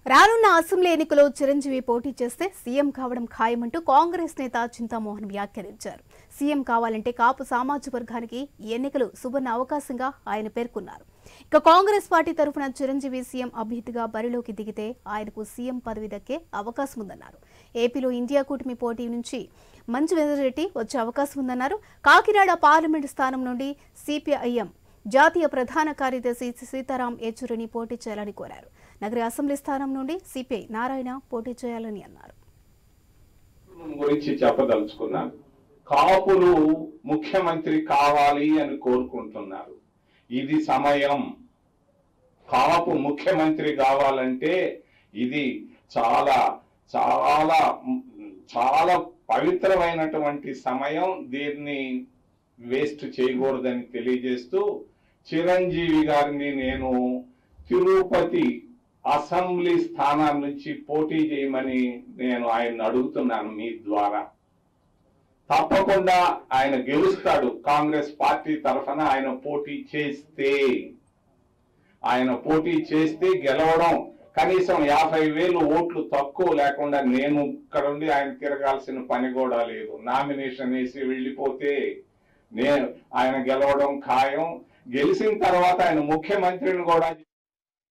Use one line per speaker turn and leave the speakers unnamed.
రానున్న అసెంబ్లీ ఎన్నికలో చిరంజీవి పోటీ చేస్తే సీఎం కావడం ఖాయమంటూ కాంగ్రెస్ నేత చింతామోహన్ వ్యాఖ్యానించారు సీఎం కావాలంటే కాపు సామాజిక వర్గానికి ఈ ఎన్నికలు సువర్ణ అవకాశంగా ఆయన పేర్కొన్నారు ఇక కాంగ్రెస్ పార్టీ తరఫున చిరంజీవి సీఎం అభ్యర్థిగా బరిలోకి దిగితే ఆయనకు సీఎం పదవి దక్కే అవకాశం ఉందన్నారు ఏపీలో ఇండియా కూటమి పోటీ నుంచి మంచు వెదరెడ్డి వచ్చే అవకాశం ఉందన్నారు కాకినాడ పార్లమెంటు స్థానం నుండి సిపిఐఎం జాతీయ ప్రధాన కార్యదర్శి సీతారాం యేచూరిని పోటీ చేయాలని కోరారు నగర అసెంబ్లీ స్థానం నుండి సిపిఐ నారాయణ పోటీ చేయాలని అన్నారు
గురించి చెప్పదలుచుకున్నాను కాపులు ముఖ్యమంత్రి కావాలి అని కోరుకుంటున్నారు ఇది సమయం కాపు ముఖ్యమంత్రి కావాలంటే ఇది చాలా చాలా చాలా పవిత్రమైనటువంటి సమయం దీన్ని వేస్ట్ చేయకూడదని తెలియజేస్తూ చిరంజీవి గారిని నేను తిరుపతి అసెంబ్లీ స్థానం నుంచి పోటీ చేయమని నేను ఆయన అడుగుతున్నాను మీ ద్వారా తప్పకుండా ఆయన గెలుస్తాడు కాంగ్రెస్ పార్టీ తరఫున ఆయన పోటీ చేస్తే ఆయన పోటీ చేస్తే గెలవడం కనీసం యాభై వేలు ఓట్లు తక్కువ లేకుండా నేను ఇక్కడ ఉండి ఆయన తిరగాల్సిన పని కూడా లేదు నామినేషన్ వేసి వెళ్ళిపోతే నేను ఆయన గెలవడం ఖాయం గెలిచిన తర్వాత ఆయన ముఖ్యమంత్రిని కూడా